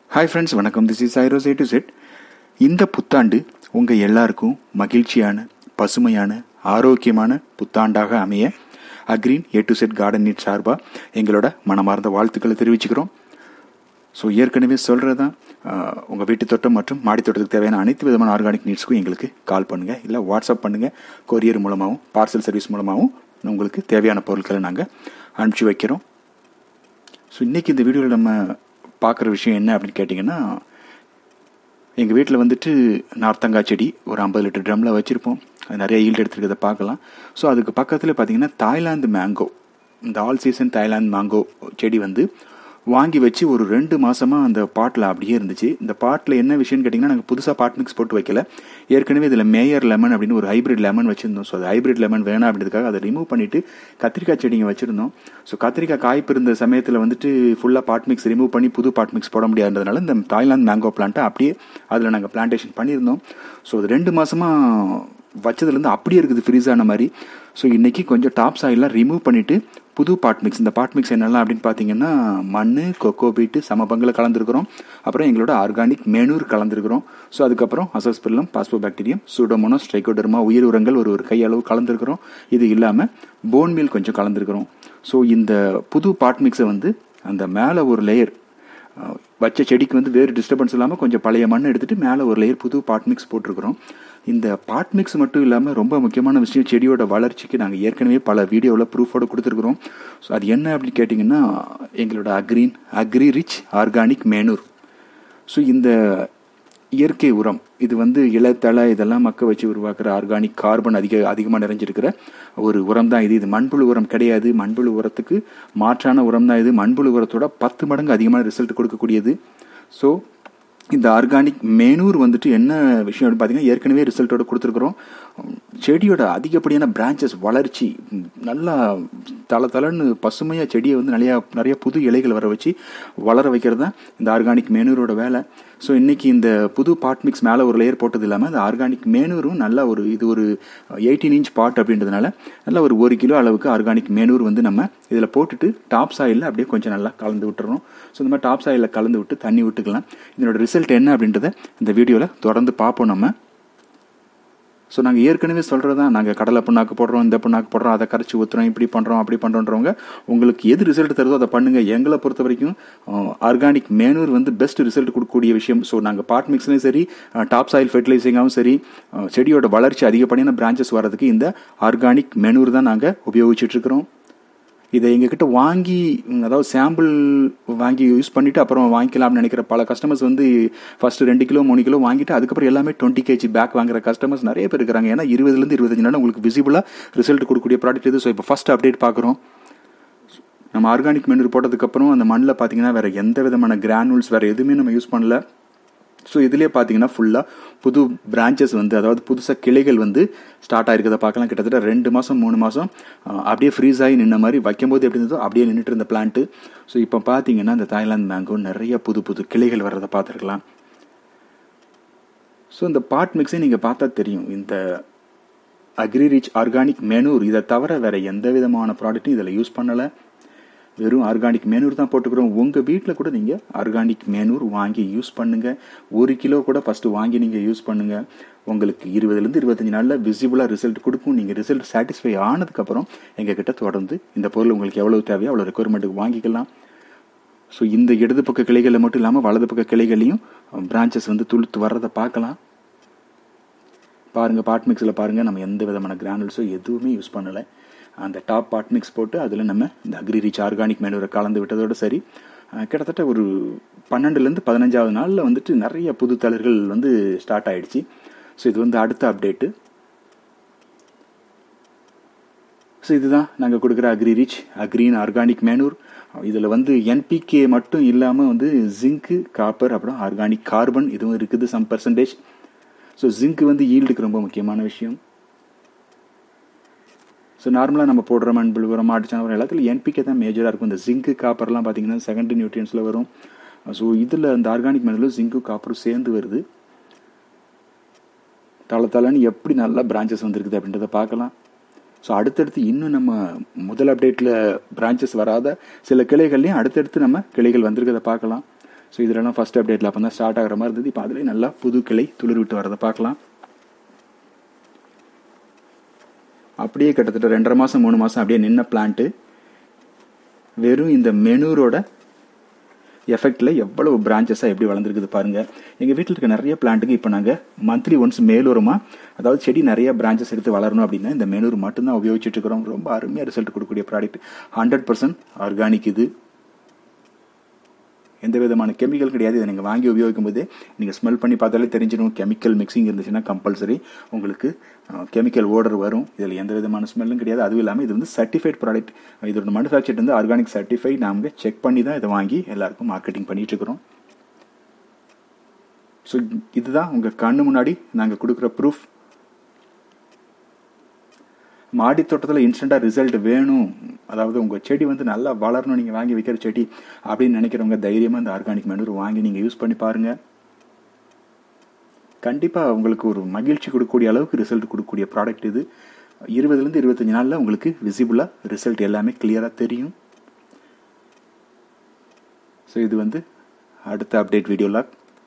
hi friends வணக்கம் this is ஐரோஸ் A to Z இந்த புத்தாண்டு உங்கள் எல்லாருக்கும் மகிழ்ச்சியான பசுமையான ஆரோக்கியமான புத்தாண்டாக அமைய Agreen A to Z garden need சார்பாக எங்களோட மனமார்ந்த வாழ்த்துக்களை தெரிவிச்சுக்கிறோம் ஸோ ஏற்கனவே சொல்கிறது தான் உங்கள் வீட்டு தோட்டம் மற்றும் மாடி தோட்டத்துக்கு தேவையான அனைத்து விதமான ஆர்கானிக் நீட்ஸ்க்கும் எங்களுக்கு கால் பண்ணுங்கள் இல்லை வாட்ஸ்அப் பண்ணுங்கள் கொரியர் மூலமாகவும் பார்சல் சர்வீஸ் மூலமாகவும் உங்களுக்கு தேவையான பொருட்களை நாங்கள் அனுப்பிச்சி வைக்கிறோம் ஸோ இன்றைக்கி இந்த வீடியோவில் நம்ம பார்க்குற விஷயம் என்ன அப்படின்னு கேட்டிங்கன்னா எங்கள் வீட்டில் வந்துட்டு நார்த்தங்காய் செடி ஒரு ஐம்பது லிட்டர் ட்ரம்மில் வச்சுருப்போம் அது நிறைய ஈல்டு எடுத்துருக்கிறத பார்க்கலாம் ஸோ அதுக்கு பக்கத்தில் பார்த்தீங்கன்னா தாய்லாந்து மேங்கோ இந்த ஆல் சீசன் தாய்லாந்து மேங்கோ செடி வந்து வாங்கி வச்சு ஒரு ரெண்டு மாதமாக அந்த பாட்டில் அப்படியே இருந்துச்சு இந்த பாட்டில் என்ன விஷயம்னு கேட்டிங்கன்னா நாங்கள் புதுசாக பாட் மிக்ஸ் போட்டு வைக்கல ஏற்கனவே இதில் மேயர் லெமன் அப்படின்னு ஒரு ஹைப்ரிட் லெமன் வச்சுருந்தோம் ஸோ அது ஹைப்ரிட் லெமன் வேணாம் அப்படின்றதுக்காக அதை ரிமூவ் பண்ணிவிட்டு கத்திரிக்காய் செடிங்க வச்சுருந்தோம் ஸோ கத்திரிக்காய் காய்ப்பு இருந்த சமயத்தில் வந்துட்டு ஃபுல்லாக பாட் மிக்ஸ் ரிமூவ் பண்ணி புது பாட் மிக்ஸ் போட முடியாததுனால இந்த தாய்லாந்து மேங்கோ பிளான்ட்டை அப்படியே அதில் நாங்கள் பிளான்டேஷன் பண்ணியிருந்தோம் ஸோ அது ரெண்டு மாதமாக வச்சதுலேருந்து அப்படியே இருக்குது ஃப்ரீஸ் ஆன மாதிரி ஸோ இன்றைக்கி கொஞ்சம் டாப் சாயிலாம் ரிமூவ் பண்ணிவிட்டு புது பாட் மிக்ஸ் இந்த பாட் மிக்ஸ் என்னெல்லாம் அப்படின்னு பார்த்தீங்கன்னா மண் கொக்கோ பீட்டு சமபங்கில் கலந்துருக்கிறோம் அப்புறம் எங்களோட ஆர்கானிக் மெனூர் கலந்துருக்கிறோம் ஸோ அதுக்கப்புறம் அசஸ்பில்லம் பாஸ்போ பாக்டீரியம் சூடோமோனோஸ் ஸ்ட்ரைகோடர்மா உயிர் உரங்கள் ஒரு ஒரு கையளவு கலந்துருக்கிறோம் இது இல்லாமல் போன் மீல் கொஞ்சம் கலந்துருக்கிறோம் ஸோ இந்த புது பாட் மிக்ஸை வந்து அந்த மேலே ஒரு லேயர் வச்ச செடிக்கு வந்து வேறு டிஸ்டர்பன்ஸ் இல்லாமல் கொஞ்சம் பழைய மண் எடுத்துகிட்டு மேலே ஒரு லேயர் புது பாட் மிக்ஸ் போட்டிருக்கிறோம் இந்த பாட் மிக்ஸ் மட்டும் இல்லாமல் ரொம்ப முக்கியமான விஷயம் செடியோட வளர்ச்சிக்கு நாங்கள் ஏற்கனவே பல வீடியோவில் ப்ரூஃபோட கொடுத்துருக்குறோம் ஸோ அது என்ன அப்படின்னு கேட்டிங்கன்னா எங்களோட Agreen agri rich organic manure so இந்த இயற்கை உரம் இது வந்து இலத்தலை இதெல்லாம் மக்க வச்சு உருவாக்குற ஆர்கானிக் கார்பன் அதிக அதிகமாக நிறைஞ்சிருக்கிற ஒரு உரம் தான் இது இது மண்புழு உரம் கிடையாது மண்புழு உரத்துக்கு மாற்றான உரம் தான் இது மண்புழு உரத்தோட பத்து மடங்கு அதிகமான ரிசல்ட் கொடுக்கக்கூடியது ஸோ இந்த ஆர்கானிக் மேனூர் வந்துட்டு என்ன விஷயம் அப்படின்னு பார்த்தீங்கன்னா ஏற்கனவே ரிசல்ட்டோட கொடுத்துருக்குறோம் செடியோட அதிகப்படியான பிரான்ச்சஸ் வளர்ச்சி நல்லா தள தளன்னு பசுமையாக செடியை வந்து நிறையா நிறைய புது இலைகள் வர வச்சு வளர வைக்கிறது தான் இந்த ஆர்கானிக் மேனூரோட வேலை ஸோ இன்றைக்கி இந்த புது பாட் மிக்ஸ் மேலே ஒரு லேயர் போட்டது இல்லாமல் இந்த ஆர்கானிக் மேனூரும் நல்ல ஒரு இது ஒரு எயிட்டீன் இன்ச் பாட் அப்படின்றதுனால நல்ல ஒரு ஒரு கிலோ அளவுக்கு ஆர்கானிக் மேனூர் வந்து நம்ம இதில் போட்டுட்டு டாப் சாயிலில் அப்படியே கொஞ்சம் நல்லா கலந்து விட்டுறோம் ஸோ இந்த மாதிரி டாப் சாயிலில் கலந்து விட்டு தண்ணி விட்டுக்கலாம் இதனோட ரிசல்ட் என்ன அப்படின்றத இந்த வீடியோவில் தொடர்ந்து பார்ப்போம் நம்ம ஸோ நாங்கள் ஏற்கனவே சொல்கிறது தான் நாங்கள் கடலை புண்ணாக்கு போடுறோம் இந்த புண்ணாக்கு போடுறோம் அதை கரைச்சி ஊற்றுறோம் இப்படி பண்ணுறோம் அப்படி பண்ணுறோன்றவங்க உங்களுக்கு எது ரிசல்ட் தருதோ அதை பண்ணுங்கள் எங்களை பொறுத்த வரைக்கும் ஆர்கானிக் மேனூர் வந்து பெஸ்ட் ரிசல்ட் கொடுக்கக்கூடிய விஷயம் ஸோ நாங்கள் பாட் மிக்ஸ்லையும் சரி டாப் சாயில் ஃபெர்டிலைசிங்காகவும் சரி செடியோட வளர்ச்சி அதிகப்படியான பிரான்ச்சஸ் வர்றதுக்கு இந்த ஆர்கானிக் மேனூர் தான் நாங்கள் உபயோகிச்சுட்ருக்கிறோம் இதை எங்ககிட்ட வாங்கி அதாவது சாம்பிள் வாங்கி யூஸ் பண்ணிவிட்டு அப்புறம் வாங்கிக்கலாம்னு நினைக்கிற பல கஸ்டமர்ஸ் வந்து ஃபஸ்ட்டு ரெண்டு கிலோ மூணு கிலோ வாங்கிட்டு அதுக்கப்புறம் எல்லாமே டுவெண்ட்டி கேஜி பேக் வாங்குற கஸ்டமர்ஸ் நிறைய பேர் இருக்கிறாங்க ஏன்னா இருபதுலேருந்து இருபத்தஞ்சு நாள் உங்களுக்கு விசிபிளாக ரிசல்ட் கொடுக்கக்கூடிய ப்ராடக்ட் இது ஸோ இப்போ ஃபஸ்ட் அப்டேட் பார்க்குறோம் நம்ம ஆர்கானிக் மெனூர் போட்டதுக்கப்புறம் அந்த மண்ணில் பார்த்தீங்கன்னா வேறு எந்த விதமான கிரானுல்ஸ் வேறு எதுவுமே நம்ம யூஸ் பண்ணல ஸோ இதுலேயே பார்த்தீங்கன்னா ஃபுல்லாக புது பிரான்ச்சஸ் வந்து அதாவது புதுசாக கிளைகள் வந்து ஸ்டார்ட் ஆகிருக்கிறத பார்க்கலாம் கிட்டத்தட்ட ரெண்டு மாதம் மூணு மாதம் அப்படியே ஃப்ரீஸ் ஆகி நின்ன மாதிரி வைக்கும்போது எப்படி இருந்ததோ அப்படியே நின்றுட்டு இருந்த பிளான்ட்டு ஸோ இப்போ பார்த்தீங்கன்னா இந்த தாய்லாந்து மேங்கோ நிறைய புது புது கிளைகள் வர்றதை பார்த்துருக்கலாம் ஸோ இந்த பாட் மிக்ஸை நீங்கள் பார்த்தா தெரியும் இந்த அக்ரி ரிச் ஆர்கானிக் மெனூர் இதை தவிர வேறு எந்த விதமான ப்ராடக்ட்டும் இதில் யூஸ் பண்ணலை வெறும் ஆர்கானிக் மேனூர் தான் போட்டுக்கிறோம் உங்கள் வீட்டில் கூட நீங்கள் ஆர்கானிக் மேனூர் வாங்கி யூஸ் பண்ணுங்கள் ஒரு கிலோ கூட ஃபஸ்ட்டு வாங்கி நீங்கள் யூஸ் பண்ணுங்கள் உங்களுக்கு இருபதுலேருந்து இருபத்தஞ்சி நாளில் விசிபிளாக ரிசல்ட் கொடுக்கும் நீங்கள் ரிசல்ட் சாட்டிஸ்ஃபை ஆனதுக்கப்புறம் எங்கள் கிட்ட தொடர்ந்து இந்த பொருள் உங்களுக்கு எவ்வளோ தேவையோ அவ்வளோ ரெக்குவயர்மெண்ட்டுக்கு வாங்கிக்கலாம் ஸோ இந்த இடது பக்க கிளைகளில் மட்டும் இல்லாமல் வலது பக்க கிளைகளையும் பிரான்ச்சஸ் வந்து துளுத்து வர்றதை பார்க்கலாம் பாருங்கள் பாட் மிக்ஸில் பாருங்கள் நம்ம எந்த விதமான கிரானுல்ஸோ எதுவுமே யூஸ் பண்ணலை அந்த டாப் பாட் மிக்ஸ் போட்டு அதில் நம்ம இந்த அக்ரி ரிச் ஆர்கானிக் மேனூரை கலந்து விட்டதோடு சரி கிட்டத்தட்ட ஒரு பன்னெண்டுலேருந்து பதினஞ்சாவது நாளில் வந்துட்டு நிறைய புது தளர்கள் வந்து ஸ்டார்ட் ஆகிடுச்சு ஸோ இது வந்து அடுத்த அப்டேட்டு ஸோ இதுதான் நாங்கள் கொடுக்குற agri rich Agreen organic manure இதில் வந்து என்பிகே மட்டும் இல்லாமல் வந்து ஜிங்க்கு காப்பர் அப்புறம் ஆர்கானிக் கார்பன் இதுவும் இருக்குது சம் பர்சன்டேஜ் ஸோ ஜிங்க் வந்து ஈல்டுக்கு ரொம்ப முக்கியமான விஷயம் ஸோ நார்மலாக நம்ம போடுற மண்புழு உரம் மாட்டுச்சான உரம் எல்லாத்துலையும் என்பிகே தான் மேஜராக இருக்கும் இந்த ஜிங்கு காப்பர்லாம் பார்த்தீங்கன்னா செகண்ட் நியூட்ரியன்ஸில் வரும் ஸோ இதில் இந்த ஆர்கானிக் மண்ணில் ஜிங்கு காப்பரும் சேர்ந்து வருது தலை தலைன்னு எப்படி நல்லா பிரான்ச்சஸ் வந்துருக்குது அப்படின்றத பார்க்கலாம் ஸோ அடுத்தடுத்து இன்னும் நம்ம முதல் அப்டேட்டில் பிரான்ச்சஸ் வராத சில கிளைகள்லையும் அடுத்தடுத்து நம்ம கிளைகள் வந்திருக்கிறத பார்க்கலாம் ஸோ இதெல்லாம் ஃபஸ்ட் அப்டேட்டில் அப்போ தான் ஸ்டார்ட் ஆகிற மாதிரி இருந்தது இப்போ அதுலேயே நல்லா புது கிளை துளிர் விட்டு வரதை பார்க்கலாம் அப்படியே கிட்டத்தட்ட ரெண்டரை மாதம் மூணு மாதம் அப்படியே நின்ன பிளான்ட்டு வெறும் இந்த மெனூரோட எஃபெக்டில் எவ்வளவு பிரான்ச்சஸாக எப்படி வளர்ந்துருக்குது பாருங்கள் எங்கள் வீட்டில் இருக்க நிறைய பிளான்ட்டுக்கு இப்போ நாங்கள் மந்த்லி ஒன்ஸ் மேலோரமாக அதாவது செடி நிறைய பிரான்ச்சஸ் எடுத்து வளரணும் அப்படின்னா இந்த மெனூர் மட்டும்தான் உபயோகிச்சுட்டு இருக்கிறோம் ரொம்ப அருமையாக ரிசல்ட் கொடுக்கக்கூடிய ப்ராடக்ட் ஹண்ட்ரட் பர்சன்ட் ஆர்கானிக் இது எந்த விதமான கெமிக்கல் கிடையாது இதை நீங்கள் வாங்கி உபயோகிக்கும் போதே நீங்கள் ஸ்மெல் பண்ணி பார்த்தாலே தெரிஞ்சிடும் கெமிக்கல் மிக்சிங் இருந்துச்சுன்னா கம்பல்சரி உங்களுக்கு கெமிக்கல் ஓடர் வரும் இதில் எந்த விதமான ஸ்மெல்லும் கிடையாது அதுவும் இல்லாமல் இது வந்து சர்டிஃபைட் ப்ராடக்ட் இதோட மேனுஃபேக்சர் வந்து ஆர்கானிக் சர்டிஃபை நாங்கள் செக் பண்ணி தான் இதை வாங்கி எல்லாருக்கும் மார்க்கெட்டிங் பண்ணிட்டு இருக்கிறோம் ஸோ இதுதான் உங்கள் கண்ணு முன்னாடி நாங்கள் கொடுக்குற ப்ரூஃப் மாடி தோட்டத்தில் இன்ஸ்டண்ட்டாக ரிசல்ட் வேணும் அதாவது உங்கள் செடி வந்து நல்லா வளரணும் நீங்கள் வாங்கி வைக்கிற செடி அப்படின்னு நினைக்கிறவங்க தைரியமாக இந்த ஆர்கானிக் மெனூர் வாங்கி நீங்கள் யூஸ் பண்ணி பாருங்கள் கண்டிப்பாக உங்களுக்கு ஒரு மகிழ்ச்சி கொடுக்கக்கூடிய அளவுக்கு ரிசல்ட் கொடுக்கக்கூடிய ப்ராடக்ட் இது இருபதுலேருந்து இருபத்தஞ்சி நாளில் உங்களுக்கு விசிபிளாக ரிசல்ட் எல்லாமே கிளியராக தெரியும் ஸோ இது வந்து அடுத்த அப்டேட் வீடியோவில்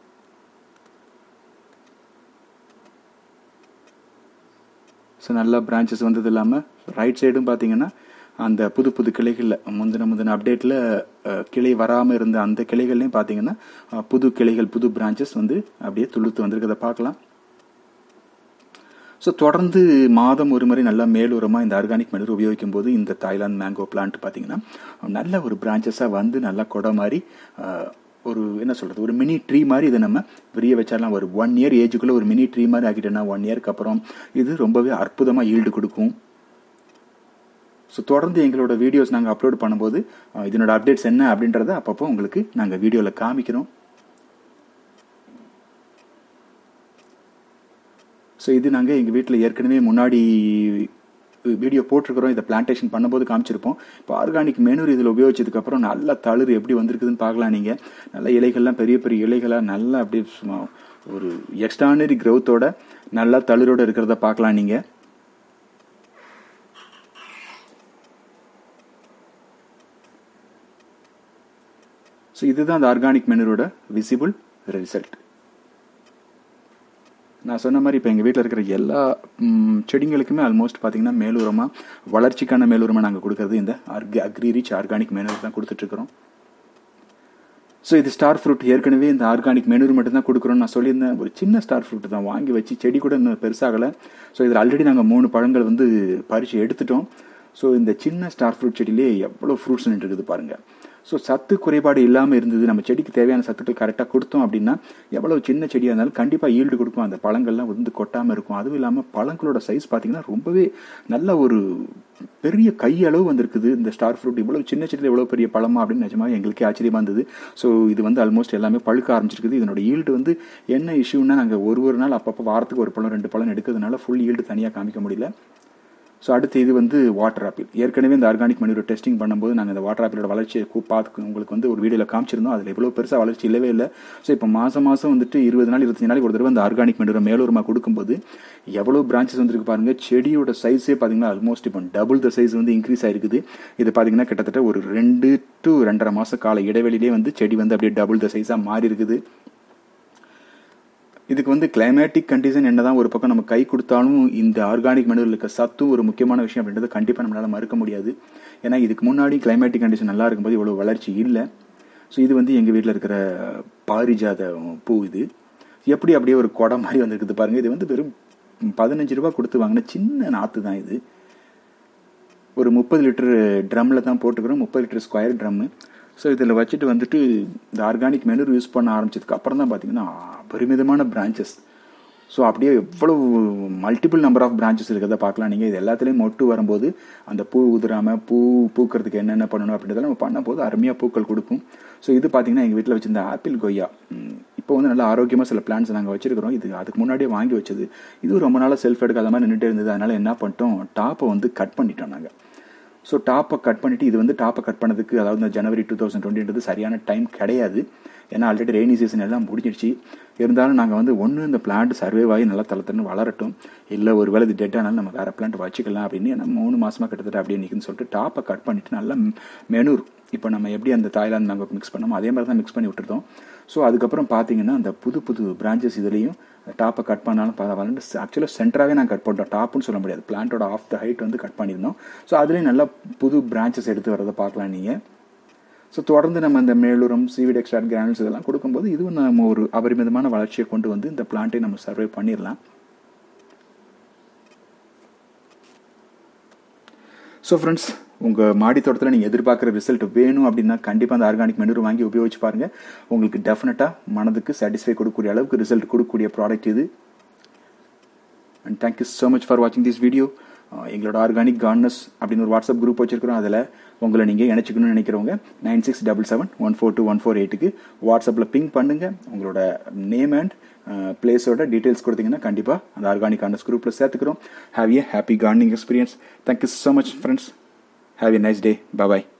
ஸோ நல்லா பிரான்ச்சஸ் வந்தது இல்லாமல் ரைட் சைடும் பார்த்தீங்கன்னா அந்த புது புது கிளைகளில் முந்தின முந்தின அப்டேட்டில் கிளை வராமல் இருந்த அந்த கிளைகள்லையும் பார்த்தீங்கன்னா புது கிளைகள் புது பிரான்ச்சஸ் வந்து அப்படியே துளுத்து வந்திருக்கிறத பார்க்கலாம் ஸோ தொடர்ந்து மாதம் ஒரு முறை நல்லா மேலுரமாக இந்த ஆர்கானிக் மெனூர் உபயோகிக்கும் போது இந்த தாய்லாந்து மேங்கோ பிளான்ட் பார்த்தீங்கன்னா நல்ல ஒரு பிரான்ச்சஸாக வந்து நல்லா கொடை மாதிரி ஒரு என்ன சொல்கிறது ஒரு மினி ட்ரீ மாதிரி இதை நம்ம விரிய வச்சாலாம் ஒரு ஒன் இயர் ஏஜுக்குள்ளே ஒரு மினி ட்ரீ மாதிரி ஆக்கிட்டோன்னா ஒன் இயருக்கு அப்புறம் இது ரொம்பவே அற்புதமாக ஈல்டு கொடுக்கும் ஸோ தொடர்ந்து எங்களோட வீடியோஸ் நாங்கள் அப்லோட் பண்ணும்போது இதனோட அப்டேட்ஸ் என்ன அப்படின்றத அப்பப்போ உங்களுக்கு நாங்கள் வீடியோவில் காமிக்கிறோம் ஸோ இது நாங்கள் எங்கள் வீட்டில் ஏற்கனவே முன்னாடி வீடியோ போட்டிருக்கிறோம் இதை பிளான்டேஷன் பண்ணும்போது காமிச்சிருப்போம் இப்போ ஆர்கானிக் மெனூர் இதில் உபயோகிச்சதுக்கப்புறம் நல்ல தளிர் எப்படி வந்திருக்குதுன்னு பார்க்கலாம் நீங்கள் நல்ல இலைகள்லாம் பெரிய பெரிய இலைகளாக நல்லா அப்படியே சும்மா ஒரு எக்ஸ்ட்ரானரி க்ரௌத்தோட நல்லா தளிரோடு இருக்கிறத பார்க்கலாம் நீங்கள் ஸோ இதுதான் அந்த ஆர்கானிக் மெனூரோட விசிபிள் ரிசல்ட் நான் சொன்ன மாதிரி இப்போ எங்கள் வீட்டில் இருக்கிற எல்லா செடிங்களுக்குமே ஆல்மோஸ்ட் பார்த்தீங்கன்னா மேலுரமாக வளர்ச்சிக்கான மேலுரமாக நாங்கள் கொடுக்கறது இந்த அர்க அக்ரி ரிச் ஆர்கானிக் மேனூர் தான் கொடுத்துட்ருக்குறோம் ஸோ இது ஸ்டார் ஃப்ரூட் ஏற்கனவே இந்த ஆர்கானிக் மெனூர் மட்டும் தான் கொடுக்குறோம் நான் சொல்லியிருந்தேன் ஒரு சின்ன ஸ்டார் ஃப்ரூட் தான் வாங்கி வச்சு செடி கூட இன்னும் பெருசாகலை ஸோ இதில் ஆல்ரெடி நாங்கள் மூணு பழங்கள் வந்து பறித்து எடுத்துட்டோம் ஸோ இந்த சின்ன ஸ்டார் ஃப்ரூட் செடியிலே எவ்வளோ ஃப்ரூட்ஸ் இருக்குது பாருங்கள் ஸோ சத்து குறைபாடு இல்லாமல் இருந்தது நம்ம செடிக்கு தேவையான சத்துக்கள் கரெக்டாக கொடுத்தோம் அப்படின்னா எவ்வளோ சின்ன செடியாக இருந்தாலும் கண்டிப்பாக ஈல்டு கொடுக்கும் அந்த பழங்கள்லாம் வந்து கொட்டாமல் இருக்கும் அதுவும் இல்லாமல் பழங்களோட சைஸ் பார்த்தீங்கன்னா ரொம்பவே நல்ல ஒரு பெரிய கையளவு வந்திருக்குது இந்த ஸ்டார் ஃப்ரூட் இவ்வளோ சின்ன செடியில் எவ்வளோ பெரிய பழமா அப்படின்னு நிஜமாக எங்களுக்கே ஆச்சரியமாக இருந்தது ஸோ இது வந்து ஆல்மோஸ்ட் எல்லாமே பழுக்க ஆரம்பிச்சிருக்குது இதனோட ஈல்டு வந்து என்ன இஷ்யூன்னா நாங்கள் ஒரு ஒரு நாள் அப்பப்போ வாரத்துக்கு ஒரு பழம் ரெண்டு பழம் எடுக்கிறதுனால ஃபுல் ஈல்டு தனியாக காமிக்க முடியல ஸோ அடுத்து இது வந்து வாட்டர் ஆப்பிள் ஏற்கனவே இந்த ஆர்கானிக் மனிதர் டெஸ்டிங் பண்ணும்போது நாங்கள் இந்த வாட்டர் ஆப்பிளோட வளர்ச்சியை பார்த்து உங்களுக்கு வந்து ஒரு வீடியோவில் காமிச்சிருந்தோம் அதில் எவ்வளோ பெருசாக வளர்ச்சி இல்லவே இல்லை ஸோ இப்போ மாதம் மாதம் வந்துட்டு இருபது நாள் இருபத்தஞ்சு நாளைக்கு ஒரு தடவை இந்த ஆர்கானிக் மனிதர் மேலூரமாக கொடுக்கும்போது எவ்வளோ பிரான்ச்சஸ் வந்துருக்கு பாருங்க செடியோட சைஸே பார்த்தீங்கன்னா ஆல்மோஸ்ட் இப்போ டபுள் த சைஸ் வந்து இன்க்ரீஸ் ஆயிருக்குது இது பார்த்தீங்கன்னா கிட்டத்தட்ட ஒரு ரெண்டு டு ரெண்டரை மாத கால இடைவெளியிலே வந்து செடி வந்து அப்படியே டபுள் த சைஸாக மாறி இருக்குது இதுக்கு வந்து கிளைமேட்டிக் கண்டிஷன் என்னதான் ஒரு பக்கம் நம்ம கை கொடுத்தாலும் இந்த ஆர்கானிக் மெனூரில் இருக்க சத்தும் ஒரு முக்கியமான விஷயம் அப்படின்றத கண்டிப்பாக நம்மளால் மறுக்க முடியாது ஏன்னா இதுக்கு முன்னாடி கிளைமேட்டிக் கண்டிஷன் நல்லா இருக்கும்போது இவ்வளோ வளர்ச்சி இல்லை ஸோ இது வந்து எங்கள் வீட்டில் இருக்கிற பாரிஜாத பூ இது எப்படி அப்படியே ஒரு குடம் மாதிரி வந்திருக்குது பாருங்கள் இது வந்து வெறும் பதினஞ்சு ரூபா கொடுத்து வாங்கின சின்ன நாற்று தான் இது ஒரு முப்பது லிட்டர் ட்ரம்மில் தான் போட்டுக்கிறோம் முப்பது லிட்டர் ஸ்கொயர் ட்ரம்மு ஸோ இதில் வச்சுட்டு வந்துட்டு இந்த ஆர்கானிக் மெனூர் யூஸ் பண்ண ஆரம்பிச்சதுக்கு அப்புறம் தான் பார்த்தீங்கன்னா பரிமிதமான பிரான்ச்சஸ் ஸோ அப்படியே எவ்வளவு மல்டிபிள் நம்பர் ஆஃப் பிரான்ச்சஸ் இருக்கிறத பார்க்கலாம் நீங்கள் இது எல்லாத்துலேயும் மொட்டு வரும்போது அந்த பூ உதிராமல் பூ பூக்கிறதுக்கு என்னென்ன பண்ணணும் அப்படின்றதெல்லாம் நம்ம பண்ணும்போது அருமையாக பூக்கள் கொடுக்கும் ஸோ இது பார்த்தீங்கன்னா எங்கள் வீட்டில் வச்சிருந்த ஆப்பிள் கொய்யா இப்போ வந்து நல்லா ஆரோக்கியமாக சில பிளான்ஸ் நாங்கள் வச்சிருக்கிறோம் இது அதுக்கு முன்னாடியே வாங்கி வச்சது இது ரொம்ப நாளாக செல்ஃப் எடுக்காத மாதிரி நின்றுட்டு இருந்தது அதனால் என்ன பண்ணிட்டோம் டாப்பை வந்து கட் பண்ணிட்டோம் நாங்கள் ஸோ டாப்பை கட் பண்ணிவிட்டு இது வந்து டாப்பை கட் பண்ணதுக்கு அதாவது இந்த ஜனவரி டூ தௌசண்ட் டுவெண்ட்டின்றது சரியான டைம் கிடையாது ஏன்னா ஆல்ரெடி ரெய்னி சீசன் எல்லாம் முடிஞ்சிடுச்சு இருந்தாலும் நாங்கள் வந்து ஒன்று இந்த பிளான்ட் சர்வே ஆகி நல்லா தளத்துன்னு வளரட்டும் இல்லை ஒரு வேளை இது டெட் ஆனாலும் நம்ம வேறு பிளான்ட் வச்சுக்கலாம் அப்படின்னு ஏன்னா மூணு மாதமாக கிட்டத்தட்ட அப்படியே நிற்குன்னு சொல்லிட்டு டாப்பை கட் பண்ணிவிட்டு நல்லா மெனூர் இப்போ நம்ம எப்படி அந்த தாய்லாந்து நாங்கள் மிக்ஸ் பண்ணோமோ அதே மாதிரி தான் மிக்ஸ் பண்ணி விட்டுருந்தோம் ஸோ அதுக்கப்புறம் பார்த்தீங்கன்னா அந்த புது புது பிரான்ச்சஸ் இதுலேயும் டாப்பை கட் பண்ணாலும் பரவாயில்ல ஆக்சுவலாக சென்டராகவே நாங்கள் கட் பண்ணிட்டோம் டாப்புன்னு சொல்ல முடியாது பிளான்ட்டோட ஆஃப் த ஹைட் வந்து கட் பண்ணியிருந்தோம் ஸோ அதுலேயும் நல்லா புது பிரான்ச்சஸ் எடுத்து வரதை பார்க்கலாம் நீங்கள் ஸோ தொடர்ந்து நம்ம இந்த மேலுரம் சீவிட் எக்ஸ்ட்ராட் கிரானுல்ஸ் இதெல்லாம் கொடுக்கும்போது இதுவும் நம்ம ஒரு அபரிமிதமான வளர்ச்சியை கொண்டு வந்து இந்த பிளான்ட்டை நம்ம சர்வை பண்ணிடலாம் ஸோ ஃப்ரெண்ட்ஸ் உங்கள் மாடி தோட்டத்தில் நீங்கள் எதிர்பார்க்குற ரிசல்ட் வேணும் அப்படின்னா கண்டிப்பாக அந்த ஆர்கானிக் மெனூர் வாங்கி உபயோகிச்சு பாருங்கள் உங்களுக்கு டெஃபினட்டாக மனதுக்கு சாட்டிஸ்ஃபை கொடுக்கக்கூடிய அளவுக்கு ரிசல்ட் கொடுக்கக்கூடிய ப்ராடக்ட் இது and thank you so much for வாட்சிங் திஸ் வீடியோ எங்களோட ஆர்கானிக் கார்னஸ் அப்படின்னு ஒரு வாட்ஸ்அப் குரூப் வச்சிருக்கிறோம் அதில் உங்களை நீங்கள் இணைச்சிக்கணும்னு நினைக்கிறவங்க nine six double seven one four two one four எயிட்டுக்கு வாட்ஸ்அப்பில் பிங் பண்ணுங்கள் உங்களோட நேம் அண்ட் பிளேஸோட டீட்டெயில்ஸ் கொடுத்தீங்கன்னா கண்டிப்பாக அந்த ஆர்கானிக் கார்னஸ் குரூப்பில் சேர்த்துக்கிறோம் have a happy gardening experience thank you so much friends have a nice day bye